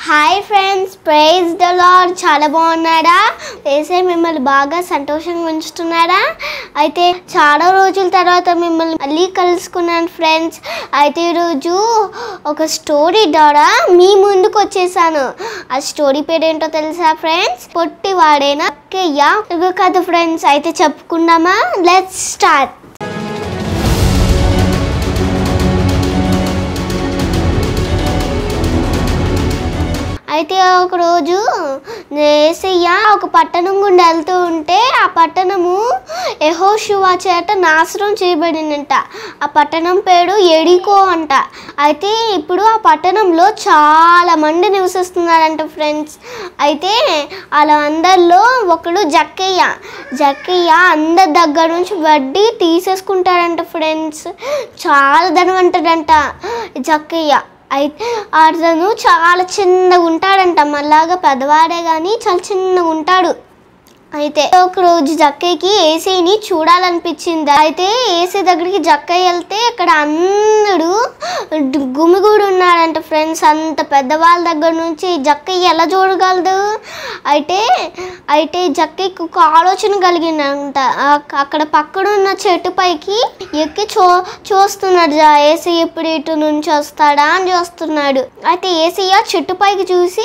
hi friends praise the Lord చాలా బాగున్నారా వేసే మిమ్మల్ని బాగా సంతోషంగా ఉంచుతున్నారా అయితే చాలా రోజుల తర్వాత మిమ్మల్ని మళ్ళీ కలుసుకున్నాను ఫ్రెండ్స్ అయితే ఈరోజు ఒక స్టోరీ ద్వారా మీ ముందుకు వచ్చేసాను ఆ స్టోరీ పేరు ఏంటో తెలుసా ఫ్రెండ్స్ పొట్టి వాడేనా అక్కయ్య ఇగో కదా ఫ్రెండ్స్ అయితే చెప్పుకుందామా లెట్స్ స్టార్ట్ అయితే ఒక రోజు ఏసయ్య ఒక పట్టణం గుండా వెళ్తూ ఉంటే ఆ పట్టణము యెహోషువ చేత నాశనం చేయబడిందంట ఆ పట్టణం పేరు ఎడికో అంట అయితే ఇప్పుడు ఆ పట్టణంలో చాలా మంది నివసిస్తున్నారంట ఫ్రెండ్స్ అయితే అలా అందరిలో ఒకడు జక్కయ్య జక్కయ్య అందరి దగ్గర నుంచి వడ్డీ తీసేసుకుంటాడంట ఫ్రెండ్స్ చాలా ధనవంతుడంట జక్కయ్య అయితే అతను చాలా చిన్నగా ఉంటాడంట మళ్ళాగా పెద్దవాడే కానీ చాలా చిన్నగా ఉంటాడు అయితే ఒక రోజు జక్కయ్యకి ఏసీని చూడాలనిపించింది అయితే ఏసీ దగ్గరికి జక్కయ్య వెళ్తే అక్కడ అందరూ గుమిగూడు ఉన్నాడంట ఫ్రెండ్స్ అంత పెద్దవాళ్ళ దగ్గర నుంచి జక్కయ్య ఎలా చూడగలదు అయితే అయితే జక్కయ్యకి ఒక ఆలోచన కలిగిందంట ఆ- అక్కడ పక్కన ఉన్న చెట్టు పైకి ఎక్కి చూ చూస్తున్నాడు జ- ఏసీ ఎప్పుడు ఇటు నుంచి వస్తాడా అని చూస్తున్నాడు అయితే ఏసయ్య చెట్టు పైకి చూసి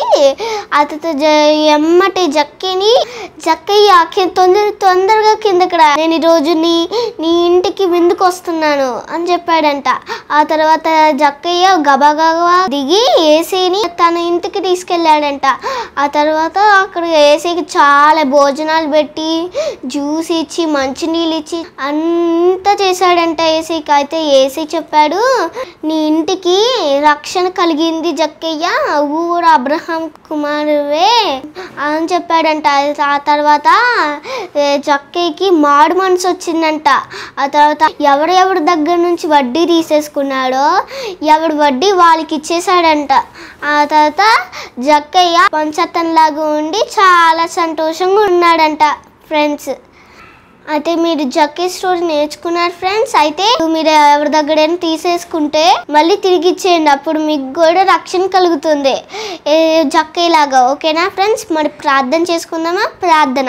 అతను జ- ఎమ్మటి జక్కిని జక్కయ్య కి- తొందర తొందరగా కిందకి రా నేను ఈరోజు నీ నీ ఇంటికి విందుకు వస్తున్నాను అని చెప్పాడంట ఆ తర్వాత జక్కయ్య గబగబా దిగి ఏసీని తన ఇంటికి తీసుకెళ్ళాడంట ఆ తర్వాత అక్కడ ఏసీకి చాలా భోజనాలు పెట్టి జ్యూస్ ఇచ్చి మంచినీళ్ళు ఇచ్చి అంతా చేశాడంట ఏసీకి అయితే ఏసీ చెప్పాడు నీ ఇంటికి రక్షణ కలిగింది జక్కయ్య ఊరు అబ్రహాం కుమారువే అని చెప్పాడంట ఆ తర్వాత ఏ, జక్కయ్యకి మాడు మనసు వచ్చిందంట ఆ తర్వాత ఎవరెవరి దగ్గర నుంచి వడ్డీ తీసేసుకున్నాడో ఎవడు వడ్డీ వాళ్ళకి ఇచ్చేసాడంట ఆ తర్వాత జక్కయ్య పంచతంలాగా ఉండి చాలా సంతోషంగా ఉన్నాడంట ఫ్రెండ్స్ అయితే మీరు జక్కీ స్టోరీ నేర్చుకున్నారు ఫ్రెండ్స్ అయితే మీరు ఎవరి దగ్గరైనా తీసేసుకుంటే మళ్ళీ తిరిగి ఇచ్చేయండి అప్పుడు మీకు కూడా రక్షణ కలుగుతుంది ఏ జక్కీ లాగా ఓకేనా ఫ్రెండ్స్ మరి ప్రార్థన చేసుకుందామా ప్రార్థన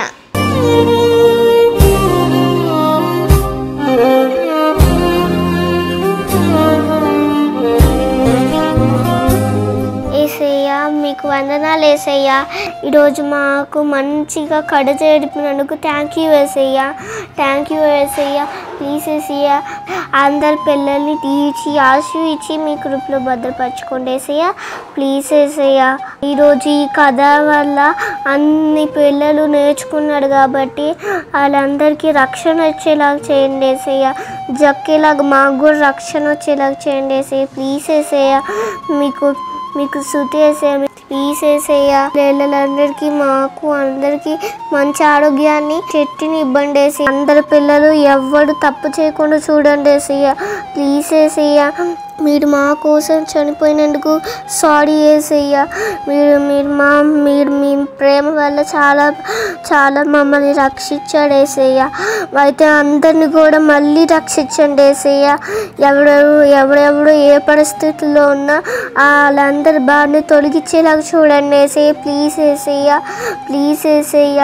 ఏసయ్యా మీకు వందనాలు ఏసయ్యా ఈరోజు మాకు మంచిగా కడ చేడిపినందుకు థ్యాంక్ యూ వేసయ్యా థ్యాంక్ యూ వేసయ్యా ప్లీజ్ ఏసయ్యా అందరి పిల్లల్ని తీర్చి ఆశు ఇచ్చి మీ కృపలో భద్రపరచుకోండి ఏసయ్యా ప్లీజ్ ఏసయ్యా ఈరోజు ఈ కథ వల్ల అన్ని పిల్లలు నేర్చుకున్నాడు కాబట్టి వాళ్ళందరికీ రక్షణ వచ్చేలాగా చేయండి ఏసయ్యా జక్కేలాగా మాకు కూడా రక్షణ వచ్చేలాగా చేయండి ఏసయ్య ప్లీజ్ ఏసయ్యా మీకు మీకు శృతి వేసేయ ప్లీజ్ వేసేయ పిల్లలందరికీ మాకు అందరికీ మంచి ఆరోగ్యాన్ని చెట్టుని ఇబ్బంది వేసి అందరి పిల్లలు ఎవ్వడు తప్పు చేయకుండా చూడండి వేసేయ ప్లీజ్ వేసేయ మీరు మా కోసం చనిపోయినందుకు సారీ వేసేయ మీరు మీరు మా మీరు మీ ప్రేమ వల్ల చాలా చాలా మమ్మల్ని రక్షించాడు వేసేయ అయితే అందరిని కూడా మళ్ళీ రక్షించండి వేసేయ ఎవరెవరు ఎవరెవరు ఏ పరిస్థితుల్లో ఉన్నా వాళ్ళందరి బారిని తొలగించేలాగా చూడండి వేసేయ ప్లీజ్ వేసేయ ప్లీజ్ వేసేయ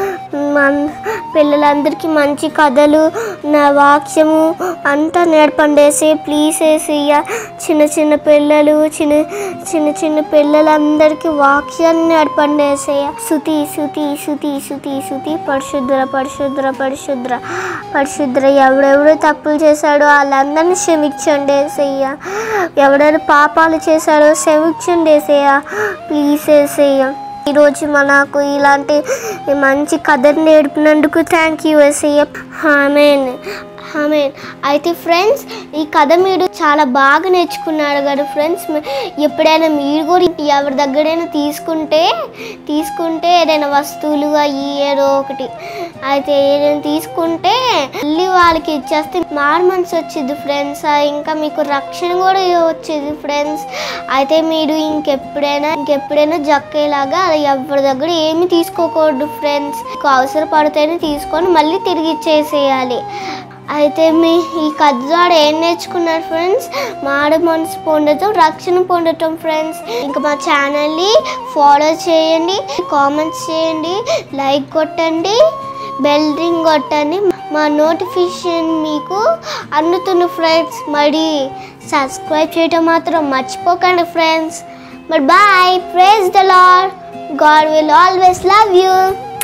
మన పిల్లలందరికీ మంచి కథలు నా వాక్యము అంతా నేర్పండి వేసే ప్లీజ్ వేసేయ చిన్న చిన్న పిల్లలు చిన్న చిన్న చిన్న పిల్లలందరికీ వాక్యాన్ని నేర్పండి వేసేయ శృతి శృతి శృతి శృతి శృతి పరిశుద్ర పరిశుద్ర పరిశుద్ర పరిశుద్ర ఎవడెవడు తప్పులు చేశాడో వాళ్ళందరినీ క్షమించండి వేసేయ ఎవడెవరు పాపాలు చేశాడో క్షమించండి వేసేయ ప్లీజ్ వేసేయ ఈరోజు మనకు ఇలాంటి మంచి కథను నేర్పినందుకు థ్యాంక్ యూ ఎస్ఐ ఆమెన్ ఆమెన్ అయితే ఫ్రెండ్స్ ఈ కథ మీరు చాలా బాగా నేర్చుకున్నారు కదా ఫ్రెండ్స్ ఎప్పుడైనా మీరు కూడా ఎవరి దగ్గరైనా తీసుకుంటే తీసుకుంటే ఏదైనా వస్తువులు అయ్యి ఏదో ఒకటి అయితే ఏదైనా తీసుకుంటే మళ్ళీ వాళ్ళకి ఇచ్చేస్తే మారు మనసు వచ్చింది ఫ్రెండ్స్ ఇంకా మీకు రక్షణ కూడా వచ్చేది ఫ్రెండ్స్ అయితే మీరు ఇంకెప్పుడైనా ఇంకెప్పుడైనా జక్కేలాగా ఎవరి దగ్గర ఏమి తీసుకోకూడదు ఫ్రెండ్స్ అవసరపడితేనే తీసుకొని మళ్ళీ తిరిగి ఇచ్చేసేయాలి అయితే మీ ఈ కథ ద్వారా ఏం నేర్చుకున్నారు ఫ్రెండ్స్ మాడ మనసు పొందటం రక్షణ పొందటం ఫ్రెండ్స్ ఇంకా మా ఛానల్ని ఫాలో చేయండి కామెంట్స్ చేయండి లైక్ కొట్టండి బెల్ రింగ్ కొట్టండి మా నోటిఫికేషన్ మీకు అందుతుంది ఫ్రెండ్స్ మరి సబ్స్క్రైబ్ చేయడం మాత్రం మర్చిపోకండి ఫ్రెండ్స్ మరి bye praise the Lord God will always love you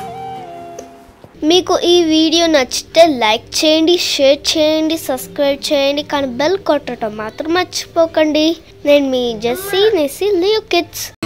మీకు ఈ వీడియో నచ్చితే లైక్ చేయండి షేర్ చేయండి సబ్స్క్రైబ్ చేయండి కానీ బెల్ కొట్టడం మాత్రం మర్చిపోకండి నేను మీ జెస్సీ నెసి లియో కిడ్స్